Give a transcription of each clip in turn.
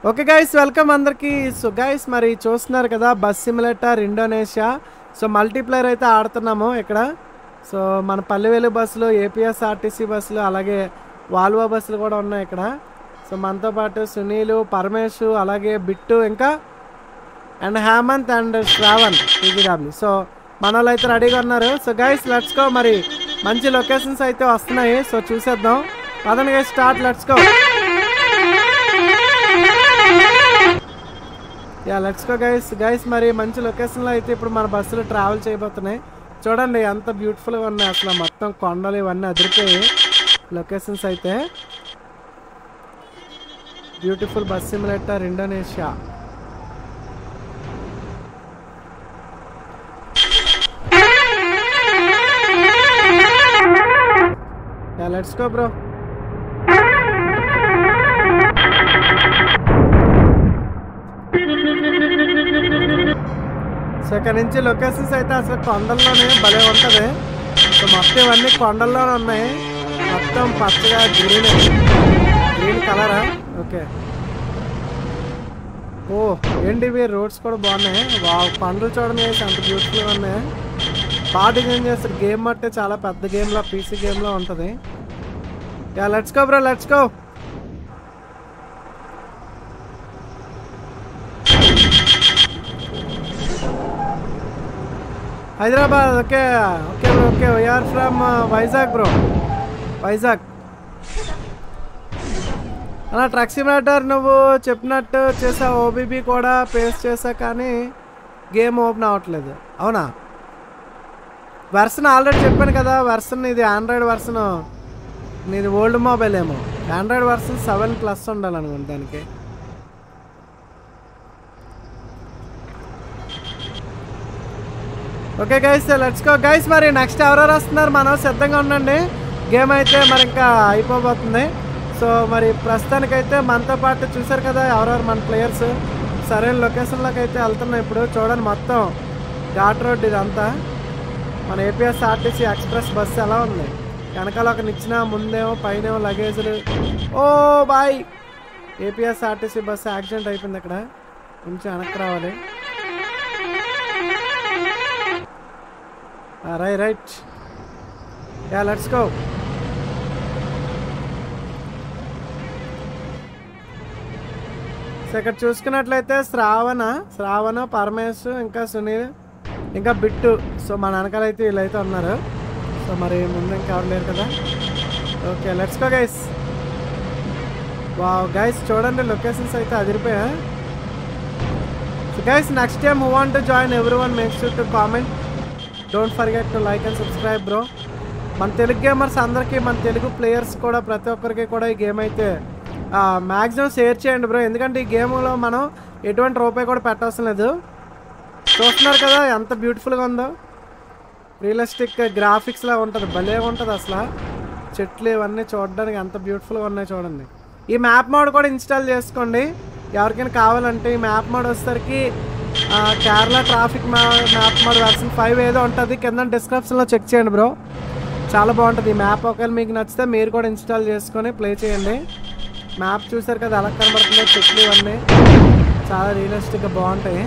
Okay guys welcome అందరికి so guys మరి చూస్తున్నారు కదా bus simulator Indonesia so multiplayer అయితే ఆడుతున్నాము ఇక్కడ సో మన పల్లెవేలు బస్సులు ఏపీఎస్ ఆర్టీసీ బస్సులు అలాగే వాల్వో బస్సులు కూడా ఉన్నాయి ఇక్కడ సో మనతో పాటు సునీలు పరమేష్ అలాగే బిట్టు ఇంకా and Hemanth and Shravan TGW so మన వాళ్ళు అయితే రెడీగా ఉన్నారు సో గైస్ లెట్స్ గో మరి మంచి లొకేషన్స్ అయితే వస్తున్నాయి సో చూసేద్దాం పదండి guys start let's go yeah let's go guys guys మరి మంచి లొకేషన్లో అయితే ఇప్పుడు మన బస్సులు ట్రావెల్ చేయబోతున్నాయి చూడండి ఎంత బ్యూటిఫుల్గా ఉన్నాయి అసలు మొత్తం కొండలు ఇవన్నీ అదిరిపోయి లొకేషన్స్ అయితే beautiful bus simulator Indonesia yeah let's go bro so ఇక్కడ నుంచి లొకేషన్స్ అయితే అసలు కొండల్లోనే భలే ఉంటుంది సో మొత్తం ఇవన్నీ కొండల్లోనే ఉన్నాయి మొత్తం పచ్చగా గ్రీన్ గ్రీన్ కలరా ఓకే ఓ ఏంటి ఇవి రోడ్స్ కూడా బాగున్నాయి వా కొండలు చూడండి అంత బ్యూటిఫుల్గా ఉన్నాయి బాగా డిజైన్ చేస్తారు గేమ్ అంటే చాలా పెద్ద గేమ్లో పీసీ గేమ్లో ఉంటుంది yeah let's go bro let's go Hyderabad okay okay bro okay we're from Vizag bro Vizag అలా ట్రక్ సిమ్యులేటర్ నువ్వు చెప్పినట్టు చేసా ఓబీబీ కూడా పేస్ చేసా కానీ గేమ్ ఓపెన్ అవ్వట్లేదు అవునా వెర్షన్ ఆల్రెడీ చెప్పాను కదా వెర్షన్ ఇది ఆండ్రాయిడ్ వెర్షన్ నీది ఓల్డ్ మొబైల్ ఏమో ఆండ్రాయిడ్ వెర్షన్ సెవెన్ ప్లస్ ఉండాలనుకుంటా దానికి okay guys let's go guys మరి నెక్స్ట్ ఎవరెవరు వస్తున్నారు మనం సిద్ధంగా ఉండండి గేమ్ అయితే మరి ఇంకా అయిపోబోతుంది సో మరి ప్రస్తుతానికైతే మనతో పాటు చూసారు కదా ఎవరెవరు మన ప్లేయర్స్ సరైన లొకేషన్లోకి అయితే వెళ్తున్నాం ఇప్పుడు చూడండి మొత్తం ఘాట్ రోడ్ ఇదంతా మన ఏపీఎస్ ఆర్టీసీ ఎక్స్ప్రెస్ బస్సు ఎలా ఉంది వెనకాల ఒక నిచ్చిన ముందేమో పైనేమో లగేజ్లు oh boy APS RTC bus accident అయిపోయింది అక్కడ కొంచెం వెనక్కి రావాలి రై right yeah let's go so ఇక్కడ చూసుకున్నట్లయితే శ్రావణ శ్రావణ పరమేశ్ ఇంకా సునీల్ ఇంకా బిట్టు సో మన వెనకాల అయితే వీళ్ళైతే ఉన్నారు సో మరి ముందు ఇంకా ఎవరు లేరు కదా ఓకే లెట్స్ గో గైస్ వా గైస్ చూడండి లొకేషన్స్ అయితే అదిరిపోయా so guys next time who want to join every one make sure to comment don't forget to like and subscribe bro మన తెలుగు గేమర్స్ అందరికీ మన తెలుగు ప్లేయర్స్ కూడా ప్రతి ఒక్కరికి కూడా ఈ గేమ్ అయితే మ్యాక్సిమం షేర్ చేయండి బ్రో ఎందుకంటే ఈ గేమ్లో మనం ఎటువంటి రూపాయి కూడా పెట్టవలసిన లేదు చూస్తున్నారు కదా ఎంత బ్యూటిఫుల్గా ఉందో రియలిస్టిక్ గ్రాఫిక్స్లా ఉంటుంది భలే ఉంటుంది అసలు చెట్లు ఇవన్నీ చూడడానికి ఎంత బ్యూటిఫుల్గా ఉన్నాయి చూడండి ఈ మ్యాప్ మోడ్ కూడా ఇన్స్టాల్ చేసుకోండి ఎవరికైనా కావాలంటే ఈ మ్యాప్ మోడ్ వచ్చేసరికి ఆ, Kerala traffic map mode version five ఏదో ఉంటుంది కింద డిస్క్రిప్షన్లో చెక్ చేయండి బ్రో చాలా బాగుంటుంది ఈ మ్యాప్ ఒకవేళ మీకు నచ్చితే మీరు కూడా ఇన్స్టాల్ చేసుకొని ప్లే చేయండి మ్యాప్ చూసారు కదా ఎలా కనబడుతుందో చెట్లు ఇవన్నీ చాలా రియలిస్టిక్గా బాగుంటాయి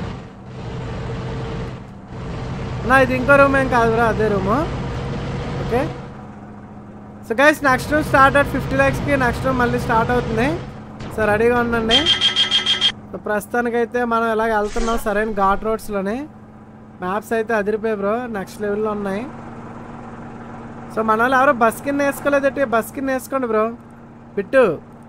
నా ఇది ఇంకో రూమ్ ఏం కాదురా అదే room okay so guys next room start at fifty ల్యాక్స్కి నెక్స్ట్ రూమ్ మళ్ళీ స్టార్ట్ అవుతుంది సో రెడీగా ఉండండి సో ప్రస్తుతానికైతే మనం ఇలాగ వెళ్తున్నాం సరైన ఘాట్ రోడ్స్లోనే మ్యాప్స్ అయితే అదిరిపోయాయి బ్రో నెక్స్ట్ లెవెల్లో ఉన్నాయి సో మన వాళ్ళు ఎవరో బస్ కింద వేసుకోలేదటి బస్ కింద వేసుకోండి bro Bittu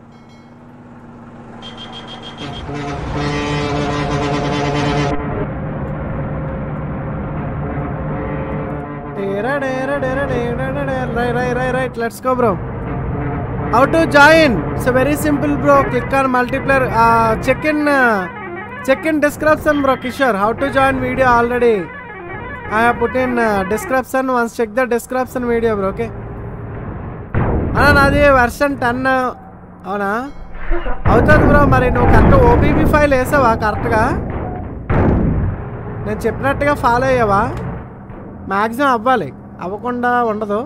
right let's go bro how to join so very simple bro click on multiplayer check in check in description bro Kishore how to join video already I have put in description once check the description video bro okay అన్నా నాది version ten అవునా అవుతుంది bro మరి నువ్వు correct OBB file వేసావా కరెక్ట్గా నేను చెప్పినట్టుగా ఫాలో అయ్యావా మ్యాక్సిమం అవ్వాలి అవ్వకుండా ఉండదు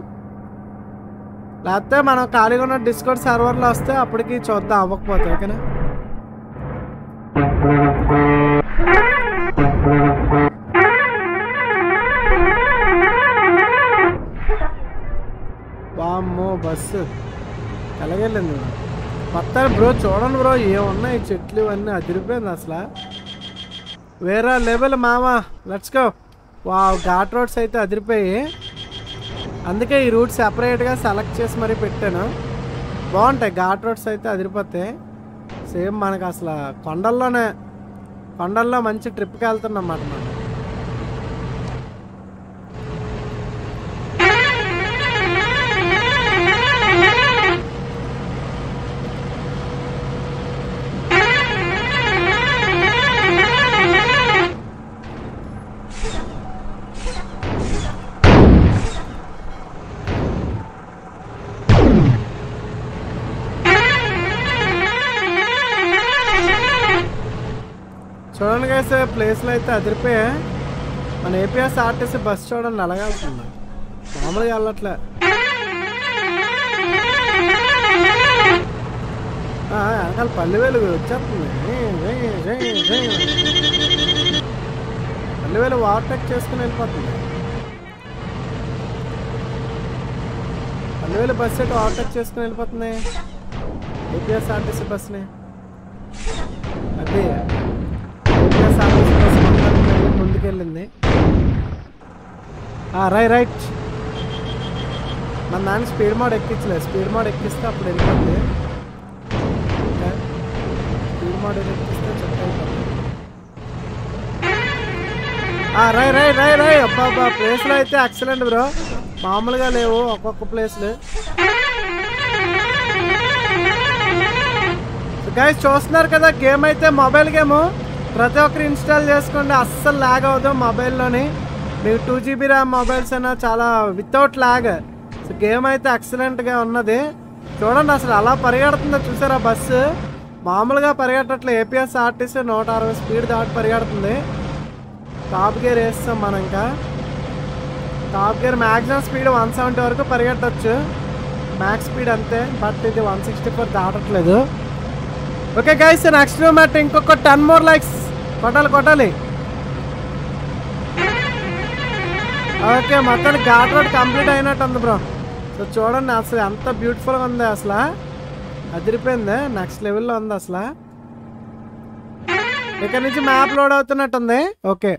లేకపోతే మనం ఖాళీగా ఉన్న డిస్కౌంట్ సర్వర్లో వస్తే అప్పటికి చూద్దాం అవ్వకపోతే ఓకేనా వామ్మో బస్సు ఎలాగెళ్ళింది మొత్తం బ్రో చూడండి బ్రో ఏమున్నాయి ఈ చెట్లు ఇవన్నీ అదిరిపోయింది అసలు వేరే లెవెల్ మామా లెట్స్ గో వా ఘాట్ రోడ్స్ అయితే అదిరిపోయి అందుకే ఈ రూట్ సెపరేట్గా సెలెక్ట్ చేసి మరీ పెట్టాను బాగుంటాయి ఘాట్ రోడ్స్ అయితే అదిరిపోతాయి సేమ్ మనకు అసలు కొండల్లోనే కొండల్లో మంచి ట్రిప్కి వెళ్తున్నాం అన్నమాట మనం చూడండి గైస్ ప్లేస్లో అయితే అదిరిపోయా మన ఏపీఎస్ ఆర్టీసీ బస్ చూడండి అలాగే వెళ్తుంది మామూలుగా వెళ్ళట్లే ఆ, వెనకాల పల్లె వెలుగు వచ్చేస్తుంది జై, జై, జై, జై. పల్లె వెలుగు ఓవర్టేక్ చేసుకుని వెళ్ళిపోతుంది పల్లె వెలుగు బస్ అయితే ఓవర్టేక్ చేసుకుని వెళ్ళిపోతుంది ఏపీఎస్ ఆర్టీసీ బస్ని అదే ఏపీఎస్ ఆర్టీసీ బస్ మొత్తానికి వెళ్ళి ముందుకెళ్ళింది ఆ, రై రైట్ మన నాన్న స్పీడ్ మోడ్ ఎక్కించలేదు స్పీడ్ మోడ్ ఎక్కిస్తే అప్పుడు వెళ్ళిపోతుంది ఓకే స్పీడ్ మోడ్ ఎక్కిస్తే చెక్ అయిపోతుంది ఆ, రై రై రై రై అబ్బా అబ్బా ప్లేస్లో అయితే ఎక్సలెంట్ బ్రో మామూలుగా లేవు ఒక్కొక్క ప్లేస్లు గైస్ చూస్తున్నారు కదా గేమ్ అయితే మొబైల్ గేమ్ ప్రతి ఒక్కరు ఇన్స్టాల్ చేసుకోండి అస్సలు ల్యాగ్ అవ్వదు మొబైల్లోని మీకు టూ జీబీ ర్యామ్ మొబైల్స్ అయినా చాలా వితౌట్ ల్యాగ్ సో గేమ్ అయితే ఎక్సలెంట్గా ఉన్నది చూడండి అసలు అలా పరిగెడుతుందో చూసారా బస్సు మామూలుగా పరిగెట్టట్లే ఏపీఎస్ ఆర్టీసీ నూట అరవై స్పీడ్ దాటి పరిగెడుతుంది టాప్ గేర్ వేస్తాం మనం ఇంకా top gear maximum speed one seventy వరకు పరిగెట్టచ్చు మ్యాక్స్ స్పీడ్ అంతే బట్ ఇది వన్ సిక్స్టీ ఫోర్ దాటట్లేదు ఓకే గైస్ నెక్స్ట్ మ్యాట్ ఇంకొక టెన్ మోర్ లైక్స్ కొట్టాలి కొట్టాలి ఓకే మొత్తానికి ఘాట్ రోడ్ కంప్లీట్ అయినట్టు ఉంది బ్రో సో చూడండి అసలు ఎంత బ్యూటిఫుల్గా ఉంది అసలు అదిరిపోయింది నెక్స్ట్ లెవెల్లో ఉంది అసలు ఇక్కడ నుంచి మ్యాప్ లోడ్ అవుతున్నట్టుంది ఓకే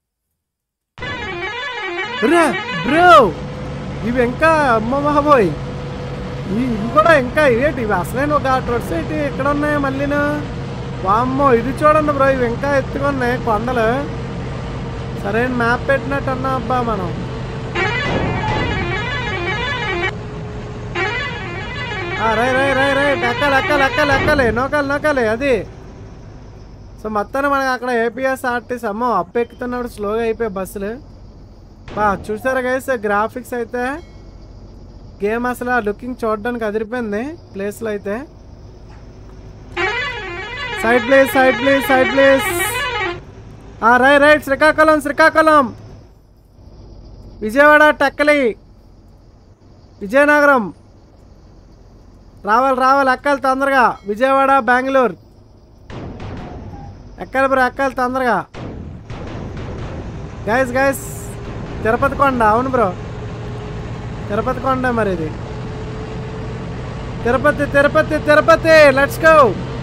బ్రో ఇవి ఇంకా అమ్మ బాబోయ్ ఈ- ఇవి కూడా ఇంకా ఇవేటి ఇవి అసలైన ఒక రోడ్స్ ఏంటి ఇక్కడ ఉన్నాయి మళ్ళీను వామ్మో ఇది చూడండి బ్రో ఇవి ఇంకా ఎత్తుగా ఉన్నాయి కొండలు సరైన మ్యాప్ పెట్టినట్టు అన్నా అబ్బా మనం ఆ, రై రై రై రై ఎక్కాలి ఎక్కాలి ఎక్కాలి ఎక్కాలి నోకాలి నోకాలి అది సో మొత్తాన్ని మనకి అక్కడ ఏపీఎస్ ఆర్టీసీ అమ్మో అప్ ఎక్కుతున్నప్పుడు స్లోగా అయిపోయాయి బస్సులు బా చూసారా గైస్ గ్రాఫిక్స్ అయితే గేమ్ అసలు ఆ లుకింగ్ చూడడానికి అదిరిపోయింది ప్లేస్లో అయితే side place side place side place రై రైట్ శ్రీకాకుళం శ్రీకాకుళం విజయవాడ టక్కలి విజయనగరం రావాలి రావాలి ఎక్కాలి తొందరగా విజయవాడ బెంగళూరు ఎక్కాలి బ్రో ఎక్కాలి తొందరగా గైస్ గైస్ తిరుపతి కొండ అవును బ్రో తిరుపతి కొండ మరి ఇది తిరుపతి తిరుపతి తిరుపతి లెట్స్ గో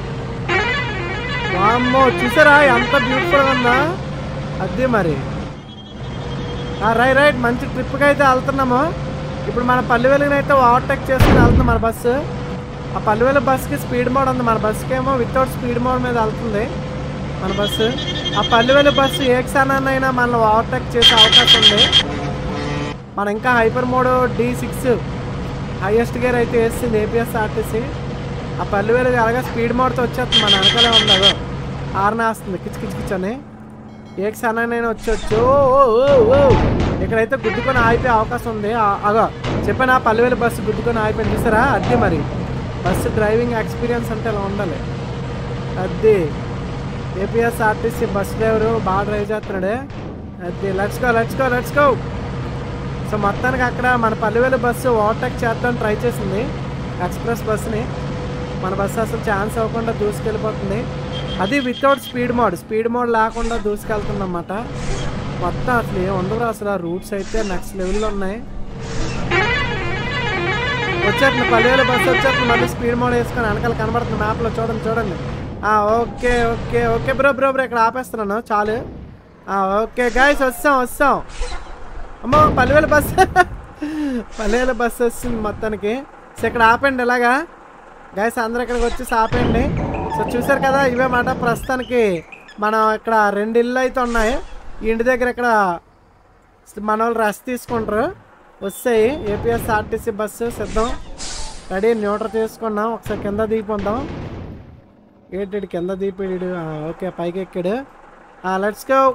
వామ్మో చూసారా ఎంత బ్యూటిఫుల్గా ఉందా అది మరి ఆ, రైట్ రైట్ మంచి ట్రిప్కి అయితే వెళ్తున్నాము ఇప్పుడు మన పల్లి వెలుగుని అయితే ఓవర్టేక్ చేసుకుని వెళ్తుంది మన బస్సు ఆ పల్లి వెలుగు బస్కి స్పీడ్ మోడ్ ఉంది మన బస్కి ఏమో వితౌట్ స్పీడ్ మోడ్ మీద వెళ్తుంది మన బస్సు ఆ పల్లి వెలుగు బస్సు ఏ క్షణాన్నైనా మనల్ని ఓవర్టేక్ చేసే అవకాశం ఉంది మనం ఇంకా hyper mode D six highest gear అయితే వేస్తుంది ఏపీఎస్ ఆర్టీసీ ఆ పల్లి వెలుగు అలాగే స్పీడ్ మోడ్తో వచ్చేస్తుంది మన వెనకాలే ఉండదు ఆర్న వస్తుంది కిచ్ కిచ్ కిచ్ అని ఏ క్షణాన్ని వచ్చొచ్చు ఓ, ఓ, ఓ. ఇక్కడైతే గుద్దుకొని ఆగిపోయే అవకాశం ఉంది ఆ- అగో చెప్పాను పల్లెవేలు బస్సు గుద్దుకొని ఆగిపోయింది చూసారా అది మరి బస్సు డ్రైవింగ్ ఎక్స్పీరియన్స్ అంటే అలా ఉండాలి అది ఏపీఎస్ ఆర్టీసీ బస్ డ్రైవరు బాగా డ్రైవ్ చేస్తున్నాడే అది let's go let's go let's go so మొత్తానికి అక్కడ మన పల్లెవేలు బస్సు ఓవర్టేక్ చేద్దాం ట్రై చేసింది ఎక్స్ప్రెస్ బస్సుని మన బస్సు అసలు ఛాన్స్ అవ్వకుండా దూసుకెళ్ళిపోతుంది అది without speed mode speed mode లేకుండా దూసుకెళ్తుందన్నమాట మొత్తం అసలు ఏం ఉండదు అసలు ఆ రూట్స్ అయితే నెక్స్ట్ లెవెల్లో ఉన్నాయి వచ్చేస్తుంది పదివేల బస్సు వచ్చేస్తుంది మళ్ళీ స్పీడ్ మోడ్ వేసుకొని వెనకాల కనబడుతుంది మ్యాప్లో చూడండి చూడండి ఆ, okay okay okay bro bro bro ఇక్కడ ఆపేస్తున్నాను చాలు ఆ, ఓకే గాయస్ వస్తాం వస్తాం అమ్మో పదివేల బస్సు పదివేల బస్సు వస్తుంది మొత్తానికి సో ఇక్కడ ఆపండి ఇలాగా గాయస్ అందరు ఇక్కడికి వచ్చి ఆపండి సో చూసారు కదా ఇవే మాట ప్రస్తుతానికి మనం ఇక్కడ రెండు ఇల్లు అయితే ఉన్నాయి ఈ ఇంటి దగ్గర ఇక్కడ మన వాళ్ళు రెస్ట్ తీసుకుంటారు వస్తాయి ఏపీఎస్ ఆర్టీసీ బస్సు సిద్ధం రెడీ న్యూట్రల్ చేసుకున్నాం ఒకసారి కింద దిగిపోదాం ఏంటి కింద దిగిపోయాడు ఓకే పైకి ఎక్కాడు లెట్స్ గో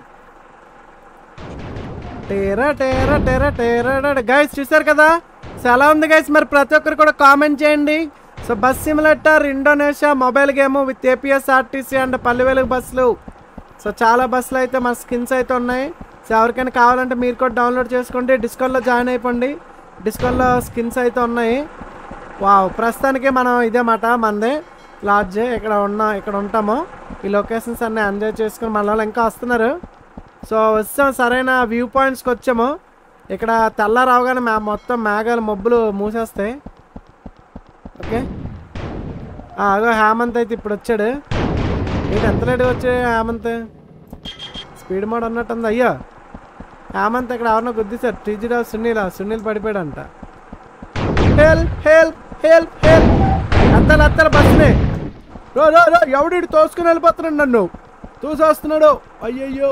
టేరా టేరా టేరా టేరా గైస్ చూసారు కదా సో ఎలా ఉంది గైస్ మరి ప్రతి ఒక్కరు కూడా కామెంట్ చేయండి so bus simulator Indonesia mobile game with APS RTC and Palle Velugu బస్సులు సో చాలా బస్సులు అయితే మన స్కిన్స్ అయితే ఉన్నాయి సో ఎవరికైనా కావాలంటే మీరు కూడా డౌన్లోడ్ చేసుకోండి డిస్కౌంట్లో జాయిన్ అయిపోండి డిస్కౌంట్లో స్కిన్స్ అయితే ఉన్నాయి వావ్ ప్రస్తుతానికి మనం ఇదే మాట మనది లాడ్జ్ ఇక్కడ ఉన్న ఇక్కడ ఉంటాము ఈ లొకేషన్స్ అన్నీ ఎంజాయ్ చేసుకుని మన వాళ్ళు ఇంకా వస్తున్నారు సో వచ్చాం సరైన వ్యూ పాయింట్స్కి వచ్చాము ఇక్కడ తెల్ల రావుగానే మ్యా మొత్తం మేఘాలు మబ్బులు మూసేస్తాయి ఓకే ఆ, అగో హేమంత్ అయితే ఇప్పుడు వచ్చాడు ఏంటి ఎంత లేట్ వచ్చాడు హేమంత్ స్పీడ్ మోడ్ అన్నట్టుంది అయ్యో హేమంత్ ఇక్కడ ఎవరినో గుద్దిసారు టీజీరావు సునీల్ సునీల్ పడిపోయాడంట హెల్ప్ హెల్ప్ హెల్ప్ హెల్ప్ అత్తలు అత్తలు బస్సునే రో రో రో ఎవడి తోసుకుని వెళ్ళిపోతున్నాడు నన్ను తూసొస్తున్నాడు అయ్యయ్యో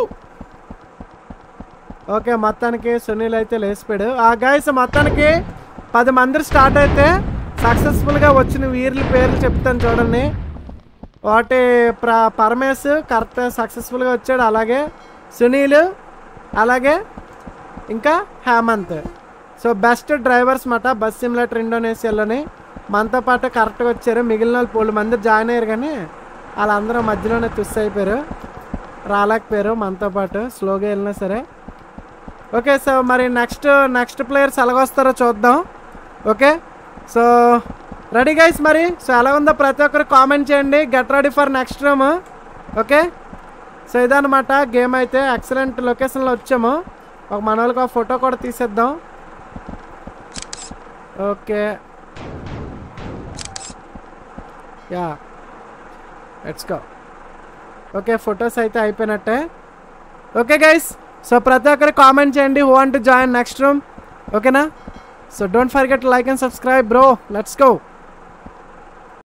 ఓకే మొత్తానికి సునీల్ అయితే లేచిపోయాడు ఆ గాయస్ మొత్తానికి పది మంది స్టార్ట్ అయితే సక్సెస్ఫుల్గా వచ్చిన వీర్ల పేర్లు చెప్తాను చూడండి వాటి ప్ర పరమేశ్ కరెక్ట్ సక్సెస్ఫుల్గా వచ్చాడు అలాగే సునీల్ అలాగే ఇంకా హేమంత్ సో బెస్ట్ డ్రైవర్స్ మాట బస్ సిమ్యులేటర్ ఇండోనేషియాలోని మనతో పాటు కరెక్ట్గా వచ్చారు మిగిలిన వాళ్ళు పలు మంది జాయిన్ అయ్యారు కానీ వాళ్ళందరూ మధ్యలోనే తుస్ అయిపోయారు రాలేకపోయారు మనతో పాటు స్లోగా వెళ్ళినా సరే ఓకే సో మరి నెక్స్ట్ నెక్స్ట్ ప్లేయర్స్ ఎలాగొస్తారో చూద్దాం ఓకే సో రెడీ గైస్ మరి సో ఎలా ఉందో ప్రతి ఒక్కరు కామెంట్ చేయండి get ready for next room okay so ఇదనమాట గేమ్ అయితే ఎక్సలెంట్ లొకేషన్లో వచ్చాము ఒక మన వాళ్ళకి ఒక ఫోటో కూడా తీసేద్దాం okay yeah let's go okay photos అయితే అయిపోయినట్టే ఓకే గైస్ సో ప్రతి ఒక్కరు కామెంట్ చేయండి who want to join next room ఓకేనా so don't forget like and subscribe bro let's go